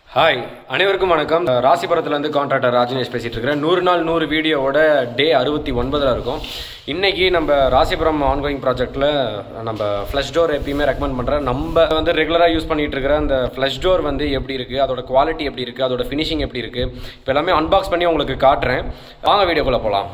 hi அனைவருக்கும் வணக்கம் ராசிபுரத்துலேருந்து contractor ராஜனேஷ் பேசிகிட்டு இருக்கிறேன் நூறு நாள் நூறு வீடியோவோட டே அறுபத்தி ஒன்பதில் இருக்கும் இன்றைக்கி நம்ம ராசிபுரம் ஆன்கோயிங் ப்ராஜெக்ட்டில் நம்ம ஃப்ளஷ் டோர் எப்பயுமே ரெக்கமெண்ட் பண்ணுறேன் நம்ம வந்து ரெகுலராக யூஸ் பண்ணிகிட்டு இருக்கிற அந்த ஃப்ளஷ் டோர் வந்து எப்படி இருக்குது அதோட குவாலிட்டி எப்படி இருக்குது அதோட ஃபினிஷிங் எப்படி இருக்குது இப்போ எல்லாமே அன்பாக்ஸ் பண்ணி உங்களுக்கு காட்டுறேன் வாங்க வீடியோக்குள்ளே போகலாம்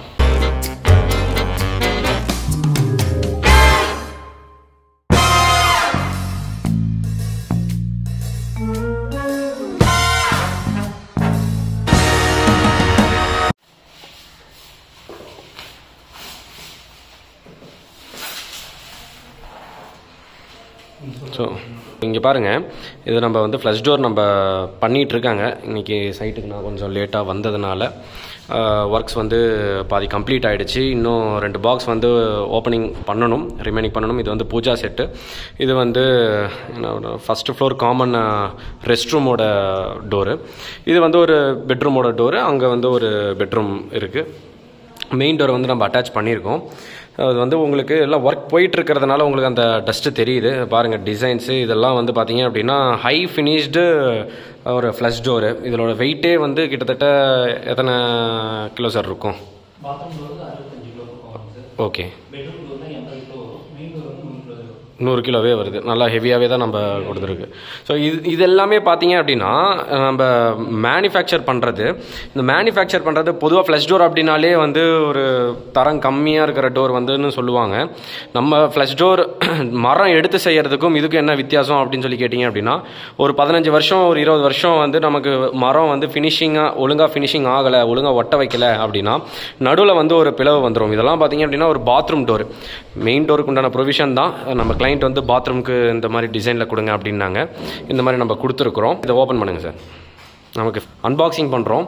ஸோ இங்கே பாருங்கள் இது நம்ம வந்து ஃப்ளஷ் டோர் நம்ம பண்ணிகிட்டு இருக்காங்க இன்றைக்கி சைட்டுக்கு நான் கொஞ்சம் லேட்டாக வந்ததுனால ஒர்க்ஸ் வந்து பாதி கம்ப்ளீட் ஆகிடுச்சு இன்னும் ரெண்டு பாக்ஸ் வந்து ஓப்பனிங் பண்ணணும் ரிமைனிங் பண்ணணும் இது வந்து பூஜா செட்டு இது வந்து ஃபஸ்ட்டு ஃப்ளோர் காமன் ரெஸ்ட் ரூமோட டோரு இது வந்து ஒரு பெட்ரூமோட டோரு அங்கே வந்து ஒரு பெட்ரூம் இருக்குது மெயின் டோர் வந்து நம்ம அட்டாச் பண்ணியிருக்கோம் அது வந்து உங்களுக்கு எல்லாம் ஒர்க் போயிட்டு இருக்கிறதுனால உங்களுக்கு அந்த டஸ்ட்டு தெரியுது பாருங்கள் டிசைன்ஸு இதெல்லாம் வந்து பார்த்தீங்க அப்படின்னா ஹை ஃபினிஷ்டு ஒரு ஃப்ளஷ் டோரு இதோட வெயிட்டே வந்து கிட்டத்தட்ட எத்தனை கிலோ சார் இருக்கும் பாத்ரூம் டோர் வந்து அறுபத்தஞ்சு கிலோ பக்கம் வருது ஓகே பெட்ரூம் டோர் தான் எண்பது கிலோ வரும் மெயின் டோர் வந்து நூறு கிலோ வரும் நூறு கிலோவே வருது நல்லா ஹெவியாகவே தான் நம்ம கொடுத்துருக்கு ஸோ இது இது எல்லாமே பார்த்தீங்க அப்படின்னா நம்ம மேனுஃபேக்சர் பண்ணுறது இந்த மேனுஃபேக்சர் பண்ணுறது பொதுவாக ஃப்ளஷ் டோர் அப்படின்னாலே வந்து ஒரு தரம் கம்மியாக இருக்கிற டோர் வந்துன்னு சொல்லுவாங்க நம்ம ஃப்ளஷ் டோர் மரம் எடுத்து செய்கிறதுக்கும் இதுக்கும் என்ன வித்தியாசம் அப்படின்னு சொல்லி கேட்டிங்க அப்படின்னா ஒரு பதினஞ்சு வருஷம் ஒரு இருபது வருஷம் வந்து நமக்கு மரம் வந்து ஃபினிஷிங்காக ஒழுங்காக ஃபினிஷிங் ஆகலை ஒழுங்காக ஒட்ட வைக்கல அப்படின்னா நடுவில் வந்து ஒரு பிளவு வந்துடும் இதெல்லாம் பார்த்தீங்க அப்படின்னா ஒரு பாத்ரூம் டோர் மெயின் டோருக்கு உண்டான ப்ரொவிஷன் தான் நம்ம கிளைண்ட் வந்து பாத்ரூம்க்கு இந்த மாதிரி டிசைனில் கொடுங்க அப்படின்னாங்க இந்த மாதிரி நம்ம கொடுத்துருக்குறோம் இதை ஓப்பன் பண்ணுங்கள் சார் நமக்கு அன்பாக்சிங் பண்ணுறோம்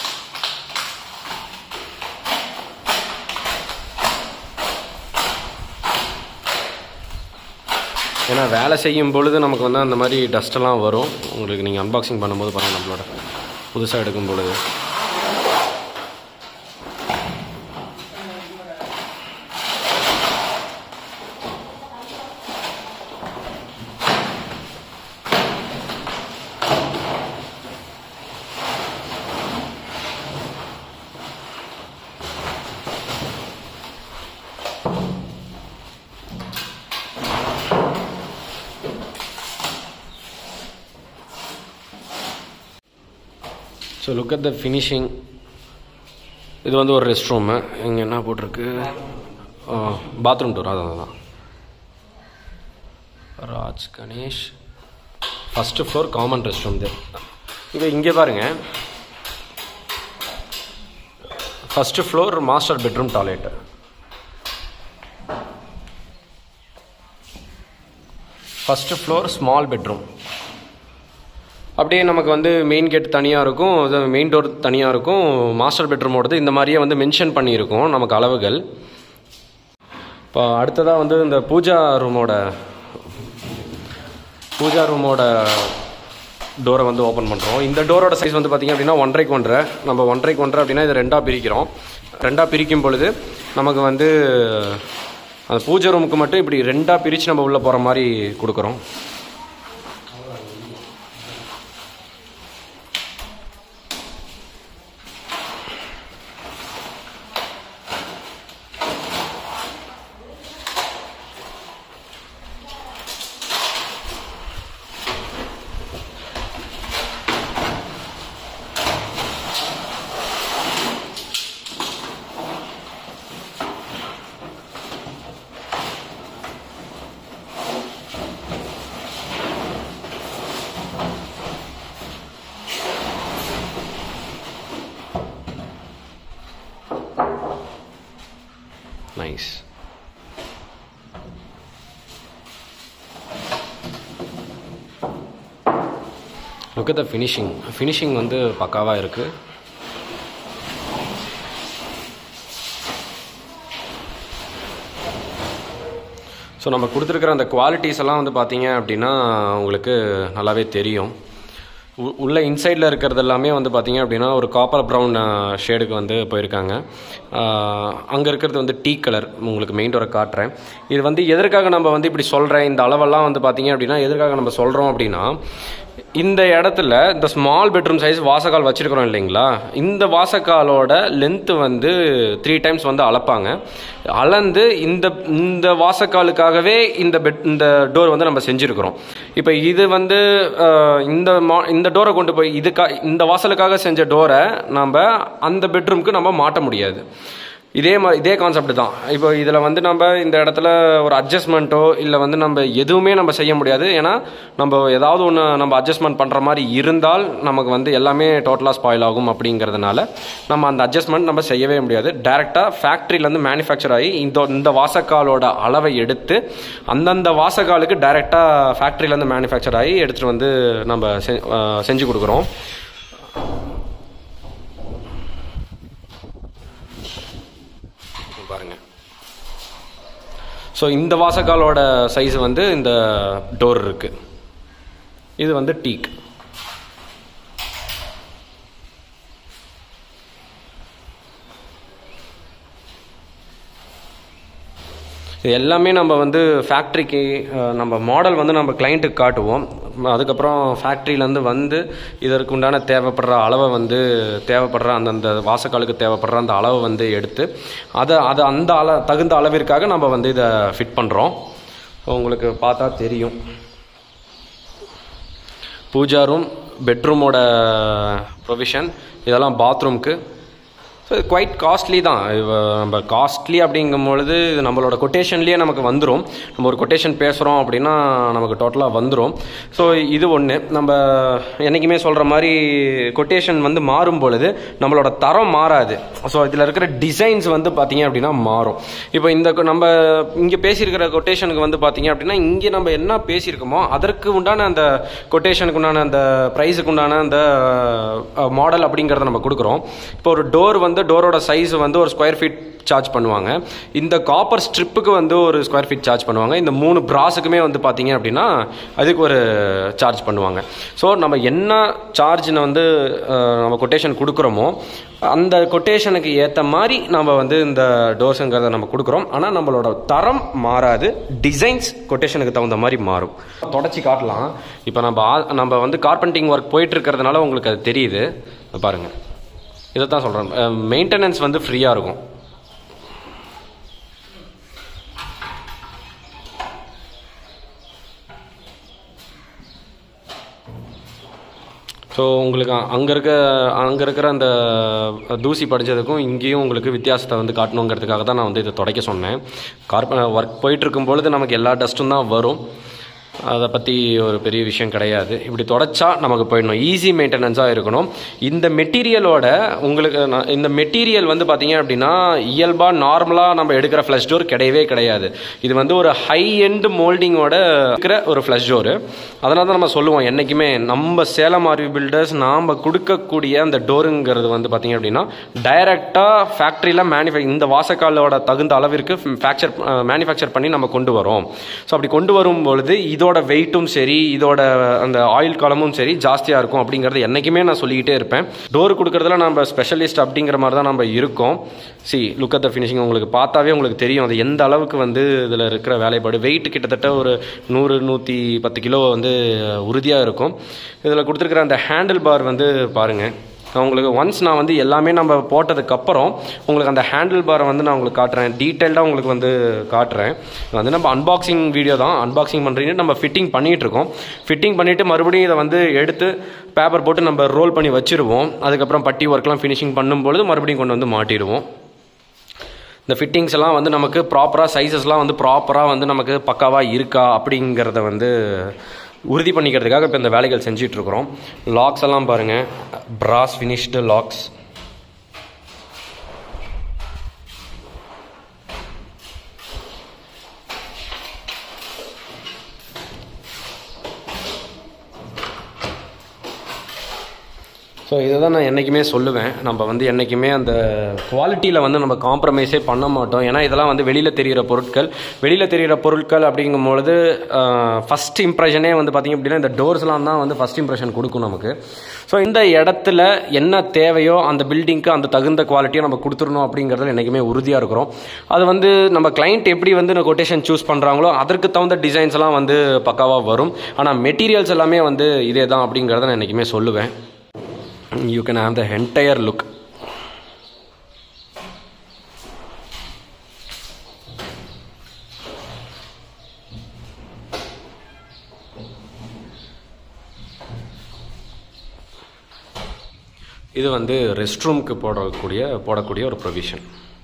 ஏன்னா வேலை செய்யும் பொழுது நமக்கு வந்து அந்த மாதிரி டஸ்ட்டெல்லாம் வரும் உங்களுக்கு நீங்கள் அன்பாக்சிங் பண்ணும்போது பாருங்கள் நம்மளோட புதுசாக எடுக்கும் பொழுது so look at the finishing இது வந்து ஒரு ரெஸ்ட் ரூமு இங்கே என்ன போட்டிருக்கு பாத்ரூம் டோர் அதான் அதான் Raj Ganesh first floor common rest room இது இப்போ இங்கே பாருங்கள் first floor master bedroom toilet first floor small bedroom அப்படியே நமக்கு வந்து மெயின் கேட் தனியாக இருக்கும் இது மெயின் டோர் தனியாக இருக்கும் மாஸ்டர் பெட்ரூமோடது இந்த மாதிரியே வந்து மென்ஷன் பண்ணியிருக்கோம் நமக்கு அளவுகள் இப்போ அடுத்ததாக வந்து இந்த பூஜா ரூமோட பூஜா ரூமோட டோரை வந்து ஓப்பன் பண்ணுறோம் இந்த டோரோட சைஸ் வந்து பார்த்திங்க அப்படின்னா ஒன்றரைக்கு ஒன்றரை நம்ம ஒன்றரைக்கு ஒன்றரை அப்படின்னா இதை ரெண்டாக பிரிக்கிறோம் ரெண்டாக பிரிக்கும் பொழுது நமக்கு வந்து அந்த பூஜை ரூமுக்கு மட்டும் இப்படி ரெண்டாக பிரித்து நம்ம உள்ளே போகிற மாதிரி கொடுக்குறோம் nice look the finishing finishing வந்து பக்காவாக இருக்குது ஸோ நம்ம கொடுத்துருக்குற அந்த குவாலிட்டிஸ் எல்லாம் வந்து பார்த்தீங்க அப்படின்னா உங்களுக்கு நல்லாவே தெரியும் உ- உள்ள இன்சைடில் இருக்கிறது எல்லாமே வந்து பார்த்தீங்க அப்படின்னா ஒரு காப்பர் ப்ரௌன் ஷேடுக்கு வந்து போயிருக்காங்க அங்கே இருக்கிறது வந்து டீ கலர் உங்களுக்கு மெயின் டோரை காட்டுறேன் இது வந்து எதற்காக நம்ம வந்து இப்படி சொல்கிறேன் இந்த அளவெல்லாம் வந்து பார்த்தீங்க அப்படின்னா எதற்காக நம்ம சொல்கிறோம் அப்படின்னா இந்த இடத்துல இந்த ஸ்மால் பெட்ரூம் சைஸ் வாசக்கால் வச்சிருக்கிறோம் இல்லைங்களா இந்த வாசக்காலோட லென்த்து வந்து த்ரீ டைம்ஸ் வந்து அளப்பாங்க அளந்து இந்த இந்த வாசக்காலுக்காகவே இந்த பெட் இந்த டோர் வந்து நம்ம செஞ்சுருக்கிறோம் இப்போ இது வந்து அஹ், இந்த மா இந்த டோரை கொண்டு போய் இதுக்கா இந்த வாசலுக்காக செஞ்ச டோரை நம்ம அந்த பெட்ரூம்க்கு நம்ம மாட்ட முடியாது இதே மாதிரி இதே கான்செப்ட் தான் இப்போ இதில் வந்து நம்ம இந்த இடத்துல ஒரு அட்ஜஸ்ட்மெண்ட்டோ இல்லை வந்து நம்ம எதுவுமே நம்ம செய்ய முடியாது ஏன்னா நம்ம ஏதாவது ஒன்று நம்ம அட்ஜஸ்ட்மெண்ட் பண்ணுற மாதிரி இருந்தால் நமக்கு வந்து எல்லாமே டோட்டலாக ஸ்பாயில் ஆகும் அப்படிங்கிறதுனால நம்ம அந்த அட்ஜஸ்ட்மெண்ட் நம்ம செய்யவே முடியாது டேரெக்டாக ஃபேக்ட்ரியிலேருந்து மேனுஃபேக்சர் ஆகி இந்த இந்த வாசக்காலோட அளவை எடுத்து அந்தந்த வாசக்காலுக்கு டைரெக்டாக ஃபேக்ட்ரியிலேருந்து மேனுஃபேக்சர் ஆகி எடுத்துகிட்டு வந்து நம்ம செ- அஹ் செஞ்சு கொடுக்குறோம் பாருங்க ஸோ இந்த வாசக்காலோட சைஸ் வந்து இந்த டோர் இருக்கு இது வந்து டீக் இது எல்லாமே நம்ம வந்து ஃபேக்ட்ரிக்கு நம்ம மாடல் வந்து நம்ம கிளைண்ட்டுக்கு காட்டுவோம் அதுக்கப்புறம் ஃபேக்ட்ரியிலேருந்து வந்து இதற்கு உண்டான தேவைப்படுற அளவை வந்து தேவைப்படுற அந்தந்த வாசக்காலுக்கு தேவைப்படுற அந்த அளவை வந்து எடுத்து அதை அதை அந்த அள தகுந்த அளவிற்காக நம்ம வந்து இதை ஃபிட் பண்ணுறோம் உங்களுக்கு பார்த்தா தெரியும் பூஜா ரூம் பெட்ரூமோட ப்ரொவிஷன் இதெல்லாம் பாத்ரூம்க்கு ஸோ குவைட் காஸ்ட்லி தான் இது நம்ம காஸ்ட்லி அப்படிங்கும் பொழுது இது நம்மளோட கொட்டேஷன்லேயே நமக்கு வந்துடும் நம்ம ஒரு கொட்டேஷன் பேசுகிறோம் அப்படின்னா நமக்கு டோட்டலாக வந்துடும் ஸோ இது ஒன்று நம்ம என்றைக்குமே சொல்கிற மாதிரி கொட்டேஷன் வந்து மாறும் பொழுது நம்மளோட தரம் மாறாது ஸோ இதில் இருக்கிற டிசைன்ஸ் வந்து பார்த்தீங்க அப்படின்னா மாறும் இப்போ இந்த கொ- நம்ம இங்கே பேசியிருக்கிற கொட்டேஷனுக்கு வந்து பார்த்தீங்க அப்படின்னா இங்கே நம்ம என்ன பேசியிருக்கோமோ அதற்கு உண்டான அந்த கொட்டேஷனுக்கு உண்டான அந்த ப்ரைஸுக்கு உண்டான அந்த மாடல் அப்படிங்கிறத நம்ம கொடுக்குறோம் இப்போ ஒரு டோர் வந்து டோரோட சைஸ் வந்து ஒரு ஸ்கொயர் ஃபீட் சார்ஜ் பண்ணுவாங்க இந்த காப்பர் ஸ்ட்ரிப்புக்கு வந்து ஒரு ஸ்கொயர் ஃபீட் சார்ஜ் பண்ணுவாங்க இந்த மூணு ப்ராஸுக்குமே வந்து பார்த்தீங்க அப்படின்னா அதுக்கு ஒரு சார்ஜ் பண்ணுவாங்க ஸோ நம்ம என்ன சார்ஜ்னு வந்து அஹ், நம்ம கொட்டேஷன் கொடுக்குறோமோ அந்த கொட்டேஷனுக்கு ஏற்ற மாதிரி நம்ம வந்து இந்த டோர்ஸுங்கிறத நம்ம கொடுக்குறோம் ஆனால் நம்மளோட தரம் மாறாது டிசைன்ஸ் கொட்டேஷனுக்கு தகுந்த மாதிரி மாறும் தொடச்சி காட்டலாம் இப்போ நம்ம ஆ- நம்ம வந்து கார்பெண்டிங் ஒர்க் போயிட்டு இருக்கிறதுனால உங்களுக்கு அது தெரியுது பாருங்கள் இதை தான் சொல்கிறேன் மெயின்டெனன்ஸ் வந்து ஃப்ரீயாக இருக்கும் ஸோ உங்களுக்கு அங்கே இருக்க அங்கே இருக்கிற அந்த தூசி படித்ததுக்கும் இங்கேயும் உங்களுக்கு வித்தியாசத்தை வந்து காட்டணுங்கிறதுக்காக தான் நான் வந்து இதை துடைக்க சொன்னேன் கார்ப ஒர்க் போயிட்டு இருக்கும் பொழுது நமக்கு எல்லா டஸ்ட்டும் தான் வரும் அதை பற்றி ஒரு பெரிய விஷயம் கிடையாது இப்படி தொடச்சா நமக்கு போயிடணும் ஈஸி மெயின்டெனன்ஸாக இருக்கணும் இந்த மெட்டீரியலோட உங்களுக்கு நான் இந்த மெட்டீரியல் வந்து பார்த்தீங்க அப்படின்னா இயல்பாக நார்மலாக நம்ம எடுக்கிற ஃப்ளஷ் டோர் கிடையவே கிடையாது இது வந்து ஒரு ஹை எண்ட் மோல்டிங்கோட இருக்கிற ஒரு ஃப்ளஷ் டோரு அதனால தான் நம்ம சொல்லுவோம் என்றைக்குமே நம்ம சேலம் ஆர்வி பில்டர்ஸ் நாம் கொடுக்கக்கூடிய அந்த டோருங்கிறது வந்து பார்த்தீங்க அப்படின்னா டைரெக்டாக ஃபேக்ட்ரியில் மேனுஃபே இந்த வாசக்காலோட தகுந்த அளவிற்கு ஃபேக்சர் மேனுஃபேக்சர் பண்ணி நம்ம கொண்டு வரோம் ஸோ அப்படி கொண்டு வரும் பொழுது இதோட வெயிட்டும் சரி இதோட அந்த ஆயில் காலமும் சரி ஜாஸ்தியாக இருக்கும் அப்படிங்கிறது என்றைக்குமே நான் சொல்லிக்கிட்டே இருப்பேன் டோர் கொடுக்கறதுல நம்ம ஸ்பெஷலிஸ்ட் அப்படிங்கிற மாதிரி தான் நம்ம இருக்கோம் see look at the finishing உங்களுக்கு பார்த்தாவே உங்களுக்கு தெரியும் அது எந்த அளவுக்கு வந்து இதில் இருக்கிற வேலைப்பாடு வெயிட் கிட்டத்தட்ட ஒரு நூறு நூற்றி பத்து கிலோ வந்து உறுதியாக இருக்கும் இதில் கொடுத்துருக்குற அந்த ஹேண்டில் பார் வந்து பாருங்கள் உங்களுக்கு ஒன்ஸ் நான் வந்து எல்லாமே நம்ம போட்டதுக்கப்புறம் உங்களுக்கு அந்த ஹேண்டில் பாரை வந்து நான் உங்களுக்கு காட்டுறேன் டீட்டெயில்டாக உங்களுக்கு வந்து காட்டுறேன் இது வந்து நம்ம அன்பாக்சிங் வீடியோ தான் அன்பாக்சிங் பண்ணுறீங்க நம்ம ஃபிட்டிங் பண்ணிகிட்டு இருக்கோம் ஃபிட்டிங் பண்ணிவிட்டு மறுபடியும் இதை வந்து எடுத்து பேப்பர் போட்டு நம்ம ரோல் பண்ணி வச்சுருவோம் அதுக்கப்புறம் பட்டி ஒர்க்லாம் ஃபினிஷிங் பண்ணும்பொழுது மறுபடியும் கொண்டு வந்து மாட்டிடுவோம் இந்த ஃபிட்டிங்ஸ் எல்லாம் வந்து நமக்கு ப்ராப்பராக சைஸஸ்லாம் வந்து ப்ராப்பராக வந்து நமக்கு பக்காவாக இருக்கா அப்படிங்கிறத வந்து உறுதி பண்ணிக்கிறதுக்காக இப்போ இந்த வேலைகள் செஞ்சுட்டு இருக்கிறோம் லாக்ஸ் எல்லாம் பாருங்கள் பிராஸ் ஃபினிஷ்டு லாக்ஸ் ஸோ இதை தான் நான் என்றைக்குமே சொல்லுவேன் நம்ம வந்து என்றைக்குமே அந்த குவாலிட்டியில் வந்து நம்ம காம்ப்ரமைஸே பண்ண மாட்டோம் ஏன்னா இதெல்லாம் வந்து வெளியில் தெரிகிற பொருட்கள் வெளியில் தெரிகிற பொருட்கள் அப்படிங்கும்பொழுது ஃபஸ்ட் இம்ப்ரெஷனே வந்து பார்த்திங்க அப்படின்னா இந்த டோர்ஸ்லாம் தான் வந்து ஃபஸ்ட் இம்ப்ரெஷன் கொடுக்கும் நமக்கு ஸோ இந்த இடத்துல என்ன தேவையோ அந்த பில்டிங்க்கு அந்த தகுந்த குவாலிட்டியை நம்ம கொடுத்துடணும் அப்படிங்கிறதுல என்றைக்குமே உறுதியாக இருக்கிறோம் அது வந்து நம்ம கிளைண்ட் எப்படி வந்து கொட்டேஷன் சூஸ் பண்ணுறாங்களோ அதற்கு தகுந்த டிசைன்ஸ் எல்லாம் வந்து பக்காவாக வரும் ஆனால் மெட்டீரியல்ஸ் எல்லாமே வந்து இதே தான் அப்படிங்கிறத நான் என்றைக்குமே சொல்லுவேன் you can have the entire look இது வந்து ரெஸ்ட் ரூம்க்கு போடக்கூடிய போடக்கூடிய ஒரு ப்ரொவிஷன்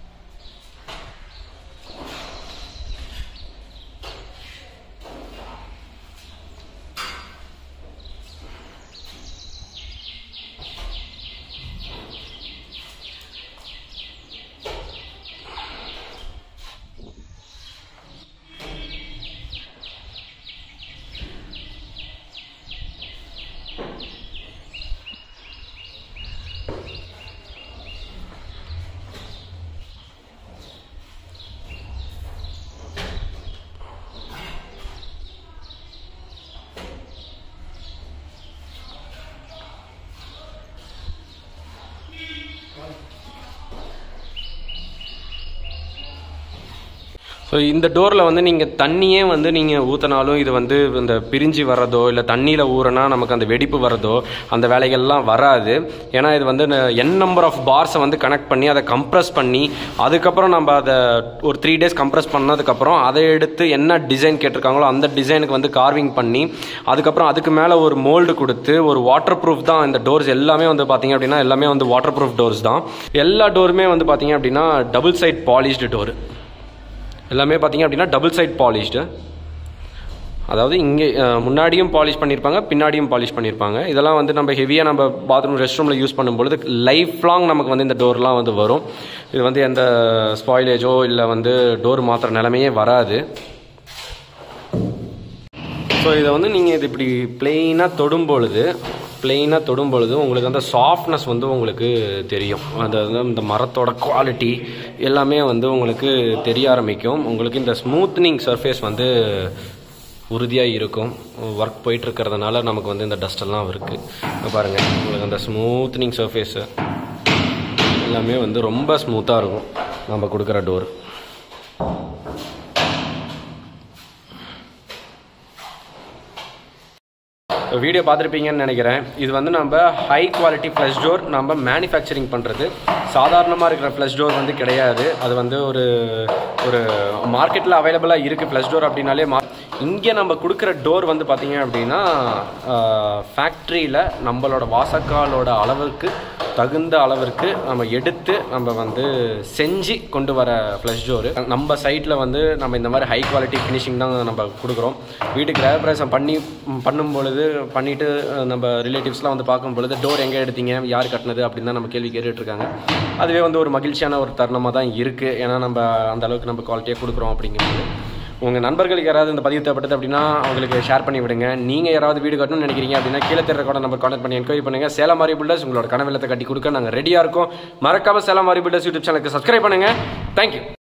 ஸோ இந்த டோரில் வந்து நீங்கள் தண்ணியே வந்து நீங்கள் ஊற்றினாலும் இது வந்து இந்த பிரிஞ்சு வர்றதோ இல்லை தண்ணியில் ஊறினா நமக்கு அந்த வெடிப்பு வர்றதோ அந்த வேலைகள்லாம் வராது ஏன்னா இது வந்து என் நம்பர் ஆஃப் பார்ஸை வந்து கனெக்ட் பண்ணி அதை கம்ப்ரஸ் பண்ணி அதுக்கப்புறம் நம்ம அதை ஒரு த்ரீ டேஸ் கம்ப்ரஸ் பண்ணதுக்கப்புறம் அதை எடுத்து என்ன டிசைன் கேட்டிருக்காங்களோ அந்த டிசைனுக்கு வந்து கார்விங் பண்ணி அதுக்கப்புறம் அதுக்கு மேலே ஒரு மோல்டு கொடுத்து ஒரு வாட்டர் ப்ரூஃப் தான் இந்த டோர்ஸ் எல்லாமே வந்து பார்த்தீங்க அப்படின்னா எல்லாமே வந்து வாட்டர் ப்ரூஃப் டோர்ஸ் தான் எல்லா டோருமே வந்து பார்த்தீங்க அப்படின்னா டபுள் சைட் பாலிஷ்டு டோர் எல்லாமே பார்த்தீங்க அப்படின்னா டபுள் சைட் பாலிஷ்டு அதாவது இங்கே அஹ், முன்னாடியும் பாலிஷ் பண்ணியிருப்பாங்க பின்னாடியும் பாலிஷ் பண்ணியிருப்பாங்க இதெல்லாம் வந்து நம்ம ஹெவியாக நம்ம பாத்ரூம் ரெஸ்ட் ரூமில் யூஸ் பண்ணும்பொழுது லைஃப் லாங் நமக்கு வந்து இந்த டோர்லாம் வந்து வரும் இது வந்து எந்த ஸ்பாயிலேஜோ இல்லை வந்து டோர் மாத்திர நிலைமையே வராது ஸோ இதை வந்து நீங்கள் இது இப்படி பிளெயினாக தொடும் பொழுது பிளெயினாக தொடும் பொழுது உங்களுக்கு அந்த சாஃப்ட்னஸ் வந்து உங்களுக்கு தெரியும் அந்த வந்து இந்த மரத்தோட குவாலிட்டி எல்லாமே வந்து உங்களுக்கு தெரிய ஆரம்பிக்கும் உங்களுக்கு இந்த ஸ்மூத்னிங் சர்ஃபேஸ் வந்து உறுதியாக இருக்கும் ஒர்க் போயிட்டு இருக்கிறதுனால நமக்கு வந்து இந்த டஸ்ட் எல்லாம் இருக்குது பாருங்கள் உங்களுக்கு அந்த ஸ்மூத்னிங் சர்ஃபேஸு எல்லாமே வந்து ரொம்ப ஸ்மூத்தாக இருக்கும் நம்ம கொடுக்குற டோர் வீடியோ பார்த்துருப்பீங்கன்னு நினைக்கிறேன் இது வந்து நம்ம ஹை குவாலிட்டி ஃப்ளஷ் டோர் நம்ம மேனுஃபேக்சரிங் பண்ணுறது சாதாரணமாக இருக்கிற ஃப்ளஷ் டோர் வந்து கிடையாது அது வந்து ஒரு ஒரு மார்க்கெட்டில் அவைலபிளாக இருக்குது ஃப்ளஷ் டோர் அப்படின்னாலே மா இங்கே நம்ம கொடுக்குற டோர் வந்து பார்த்தீங்க அப்படின்னா ஃபேக்ட்ரியில் நம்மளோட வாசக்காலோட அளவுக்கு தகுந்த அளவிற்கு நம்ம எடுத்து நம்ம வந்து செஞ்சு கொண்டு வர ஃப்ளஷ் டோரு நம்ம சைட்டில் வந்து நம்ம இந்த மாதிரி ஹை குவாலிட்டி ஃபினிஷிங் தான் நம்ம கொடுக்குறோம் வீட்டுக்கு கிரகப்பிரவேசம் பண்ணி ம், பண்ணும் பொழுது பண்ணிவிட்டு நம்ம ரிலேட்டிவ்ஸ்லாம் வந்து பார்க்கும் பொழுது டோர் எங்கே எடுத்தீங்க யார் கட்டினது அப்படின்னு தான் நம்ம கேள்வி கேட்டுட்டு இருக்காங்க அதுவே வந்து ஒரு மகிழ்ச்சியான ஒரு தருணமாக தான் இருக்குது ஏன்னா நம்ம அந்த அளவுக்கு நம்ம குவாலிட்டியாக கொடுக்குறோம் அப்படிங்கிறது உங்கள் நண்பர்களுக்கு யாராவது இந்த பதிவு தேவைப்பட்டது அப்படின்னா அவங்களுக்கு ஷேர் பண்ணி விடுங்க நீங்கள் யாராவது வீடு கட்டணும்னு நினைக்கிறீங்க அப்படின்னா கீழே தெரிய கூட நம்பர் கான்டாக்ட் பண்ணி என்கொயரி பண்ணுங்கள் சேலம் மாரி பில்டர்ஸ் உங்களோட கனவிலத்தை கட்டி கொடுக்க நாங்கள் ரெடியாக இருக்கோம் மறக்காம சேலம் மாரி பில்டர்ஸ் யூடியூப் சேனலுக்கு சப்ஸ்கிரைப் பண்ணுங்கள் தேங்க்யூ